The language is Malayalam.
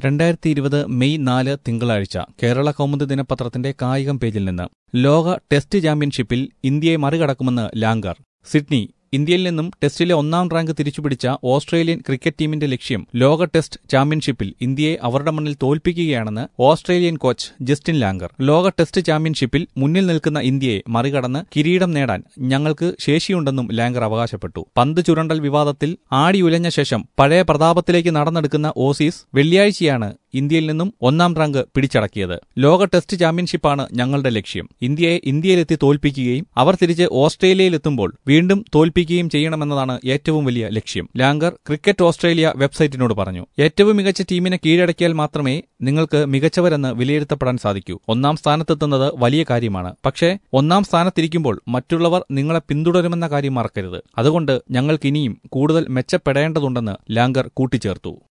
രണ്ടായിരത്തി ഇരുപത് മെയ് നാല് തിങ്കളാഴ്ച കേരള കൗമുദി ദിനപത്രത്തിന്റെ കായികം പേജിൽ നിന്ന് ലോക ടെസ്റ്റ് ചാമ്പ്യൻഷിപ്പിൽ ഇന്ത്യയെ മറികടക്കുമെന്ന് ലാംഗർ സിഡ്നി ഇന്ത്യയിൽ നിന്നും ടെസ്റ്റിലെ ഒന്നാം റാങ്ക് തിരിച്ചുപിടിച്ച ഓസ്ട്രേലിയൻ ക്രിക്കറ്റ് ടീമിന്റെ ലക്ഷ്യം ലോക ടെസ്റ്റ് ചാമ്പ്യൻഷിപ്പിൽ ഇന്ത്യയെ അവരുടെ മണ്ണിൽ തോൽപ്പിക്കുകയാണെന്ന് ഓസ്ട്രേലിയൻ കോച്ച് ജസ്റ്റിൻ ലാംഗർ ലോക ടെസ്റ്റ് ചാമ്പ്യൻഷിപ്പിൽ മുന്നിൽ നിൽക്കുന്ന ഇന്ത്യയെ മറികടന്ന് കിരീടം നേടാൻ ഞങ്ങൾക്ക് ശേഷിയുണ്ടെന്നും ലാംഗർ അവകാശപ്പെട്ടു പന്ത് ചുരണ്ടൽ വിവാദത്തിൽ ആടിയുലഞ്ഞ ശേഷം പഴയ പ്രതാപത്തിലേക്ക് നടന്നെടുക്കുന്ന ഓസീസ് വെള്ളിയാഴ്ചയാണ് ഇന്ത്യയിൽ നിന്നും ഒന്നാം റാങ്ക് പിടിച്ചടക്കിയത് ലോക ടെസ്റ്റ് ചാമ്പ്യൻഷിപ്പാണ് ഞങ്ങളുടെ ലക്ഷ്യം ഇന്ത്യയെ ഇന്ത്യയിലെത്തി തോൽപ്പിക്കുകയും അവർ തിരിച്ച് ഓസ്ട്രേലിയയിലെത്തുമ്പോൾ വീണ്ടും തോൽപ്പിക്കുകയും ചെയ്യണമെന്നതാണ് ഏറ്റവും വലിയ ലക്ഷ്യം ലാംഗർ ക്രിക്കറ്റ് ഓസ്ട്രേലിയ വെബ്സൈറ്റിനോട് പറഞ്ഞു ഏറ്റവും മികച്ച ടീമിനെ കീഴടക്കിയാൽ മാത്രമേ നിങ്ങൾക്ക് മികച്ചവരെന്ന് വിലയിരുത്തപ്പെടാൻ സാധിക്കൂ ഒന്നാം സ്ഥാനത്തെത്തുന്നത് വലിയ കാര്യമാണ് പക്ഷേ ഒന്നാം സ്ഥാനത്തിരിക്കുമ്പോൾ മറ്റുള്ളവർ നിങ്ങളെ പിന്തുടരുമെന്ന കാര്യം മറക്കരുത് അതുകൊണ്ട് ഞങ്ങൾക്കിനിയും കൂടുതൽ മെച്ചപ്പെടേണ്ടതുണ്ടെന്ന് ലാംഗർ കൂട്ടിച്ചേർത്തു